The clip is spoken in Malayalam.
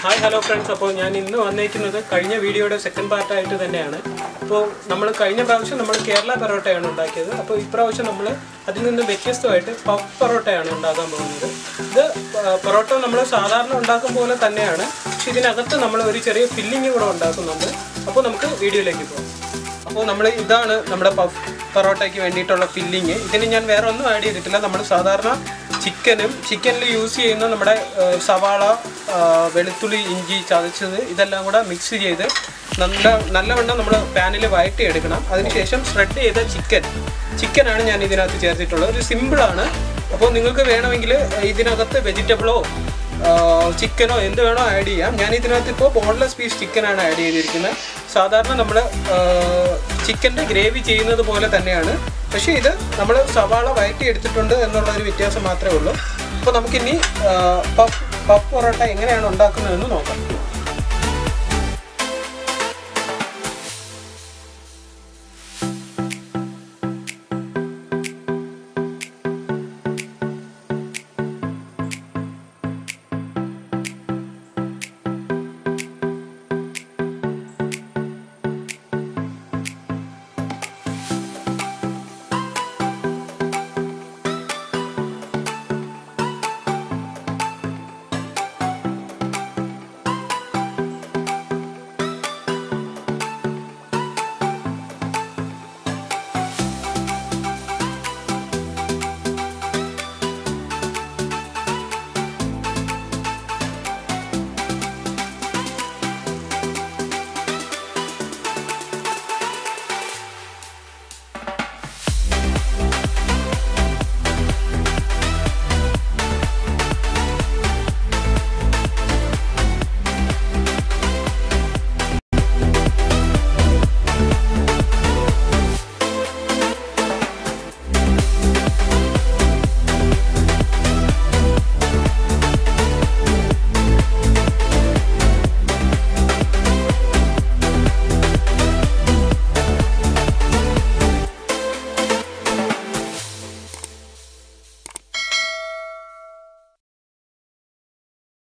ഹായ് ഹലോ ഫ്രണ്ട്സ് അപ്പോൾ ഞാൻ ഇന്ന് വന്നേക്കുന്നത് കഴിഞ്ഞ വീഡിയോയുടെ സെക്കൻഡ് പാർട്ടായിട്ട് തന്നെയാണ് അപ്പോൾ നമ്മൾ കഴിഞ്ഞ പ്രാവശ്യം നമ്മൾ കേരള പൊറോട്ടയാണ് ഉണ്ടാക്കിയത് അപ്പോൾ ഇപ്രാവശ്യം നമ്മൾ അതിൽ നിന്ന് വ്യത്യസ്തമായിട്ട് പഫ് പൊറോട്ടയാണ് ഉണ്ടാക്കാൻ പോകുന്നത് ഇത് ആ, പൊറോട്ട നമ്മൾ സാധാരണ ഉണ്ടാക്കും പോലെ തന്നെയാണ് പക്ഷെ ഇതിനകത്ത് നമ്മൾ ഒരു ചെറിയ ഫില്ലിങ് കൂടെ ഉണ്ടാക്കുന്നുണ്ട് അപ്പോൾ നമുക്ക് വീഡിയോയിലേക്ക് പോകാം അപ്പോൾ നമ്മൾ ഇതാണ് നമ്മുടെ പഫ് പൊറോട്ടയ്ക്ക് വേണ്ടിയിട്ടുള്ള ഫില്ലിങ് ഇതിന് ഞാൻ വേറെ ഒന്നും ആഡ് ചെയ്തിട്ടില്ല നമ്മൾ സാധാരണ ചിക്കനും ചിക്കനിൽ യൂസ് ചെയ്യുന്ന നമ്മുടെ ആ, സവാള ആ, വെളുത്തുള്ളി ഇഞ്ചി ചതച്ചത് ഇതെല്ലാം കൂടെ മിക്സ് ചെയ്ത് നല്ല നല്ലവണ്ണം നമ്മൾ പാനിൽ വഴറ്റി എടുക്കണം അതിനുശേഷം ഷ്രെഡ് ചെയ്ത ചിക്കൻ ചിക്കനാണ് ഞാൻ ഇതിനകത്ത് ചേർത്തിട്ടുള്ളത് ഒരു സിമ്പിളാണ് അപ്പോൾ നിങ്ങൾക്ക് വേണമെങ്കിൽ ഇതിനകത്ത് വെജിറ്റബിളോ ചിക്കനോ എന്ത് വേണോ ആഡ് ചെയ്യാം ഞാൻ ഇതിനകത്ത് ഇപ്പോൾ ബോൺലെസ് പീസ് ചിക്കനാണ് ആഡ് ചെയ്തിരിക്കുന്നത് സാധാരണ നമ്മൾ ചിക്കൻ്റെ ഗ്രേവി ചെയ്യുന്നത് പോലെ തന്നെയാണ് പക്ഷേ ഇത് നമ്മൾ സവാള വഴറ്റി എടുത്തിട്ടുണ്ട് എന്നുള്ള ഒരു വ്യത്യാസം മാത്രമേ ഉള്ളൂ അപ്പോൾ നമുക്കിനി ആ, പഫ് പഫ് പൊറോട്ട എങ്ങനെയാണ് ഉണ്ടാക്കുന്നതെന്ന് നോക്കാം